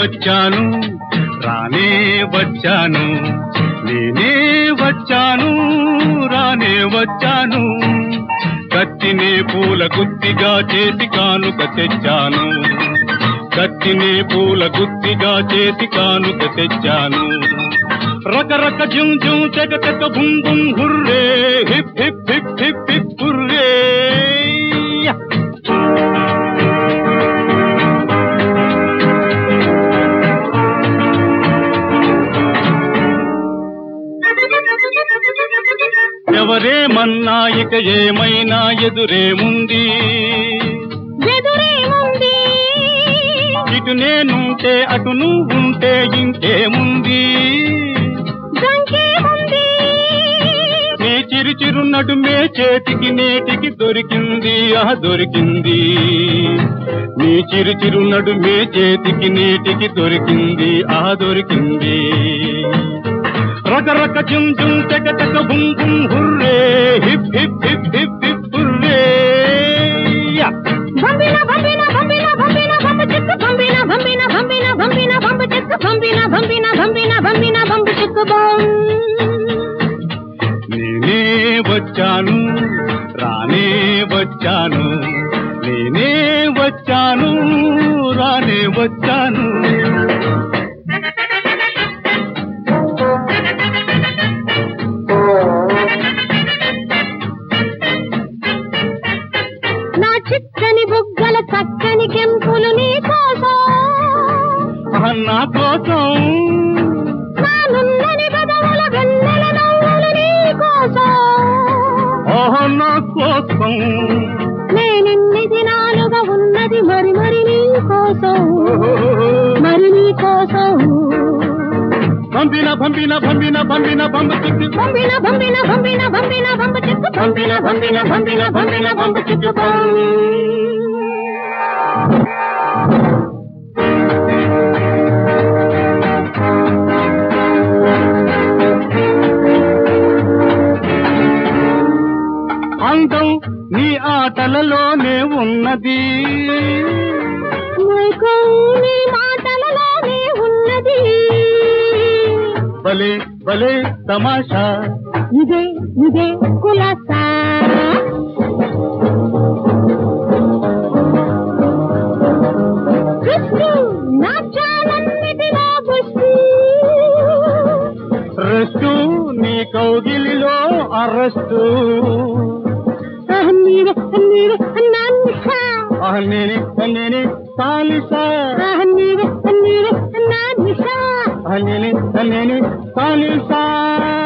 వచ్చాను రానే వచ్చాను నేనే వచ్చాను రానే వచ్చాను కత్తినే పూల గుత్తిగా చేసి కానుక తెచ్చాను కత్తినే పూల గుత్తిగా చేసి కానుక తెచ్చాను రకరక జుం జుం తెగ తెగ బుం బుం hurray hip hip hip hip hip hurray yeah. ఎవరేమన్నా ఇక ఏమైనా ఎదురేముంది ఎదురేముంది ఇటు నేనుంటే అటు నువ్వుంటే ఇంకేముంది గంకేముంది నీ చిరు చిరు నడుమే చేతికి నేటికి దొరికింది ఆ దొరికింది నీ చిరు చిరు నడుమే చేతికి నేటికి దొరికింది ఆ దొరికింది రకరక జుం జుం తెగ తెగ బుం బుం hurray hip hip hip hip hip hurray yeah. బంబిన బంబిన బంబిన బంబిన బంబు చెక్కు బంబిన బంబిన బంబిన బంబిన బంబు చెక్కు బంబిన బంబిన బంబిన బంబిన బంబు చెక్కు బం నేనే వచ్చాను రానే వచ్చాను నేనే వచ్చాను రానే వచ్చాను నా చిక్కని బుగ్గల చక్కని కెంపులు నీ కోసం ఆ నా కోసం నా నున్నని బదవుల వెన్నెల నవ్వులు నీ కోసం ఓహో నా కోసం నేనిన్ని దినాలుగా ఉన్నది మరి మరి నీ కోసం మరి నీ కోసం పంపిన పంపిన పంపిన పంపిన పంప చిక్కు బంబిన బంబిన బంబిన బంబిన బంబు చెక్కు పంపిన పంపిన పంపిన పంపిన పంప చిక్కు అందం నీ ఆటలలోనే ఉన్నది మైకం నీ మాటలలోనే ఉన్నది భలే భలే తమాషా ఇదే ఇదే కులసా కృష్ణు నాట్యాలన్నిటిలో పుష్టి రెస్టు నీ కౌగిలిలో అరెస్టు నీరే నీరే నాన్నిషా నేనే నేనే సాలిసా నీరే నీరే నాన్నిషా నేనే నేనే సాలిసా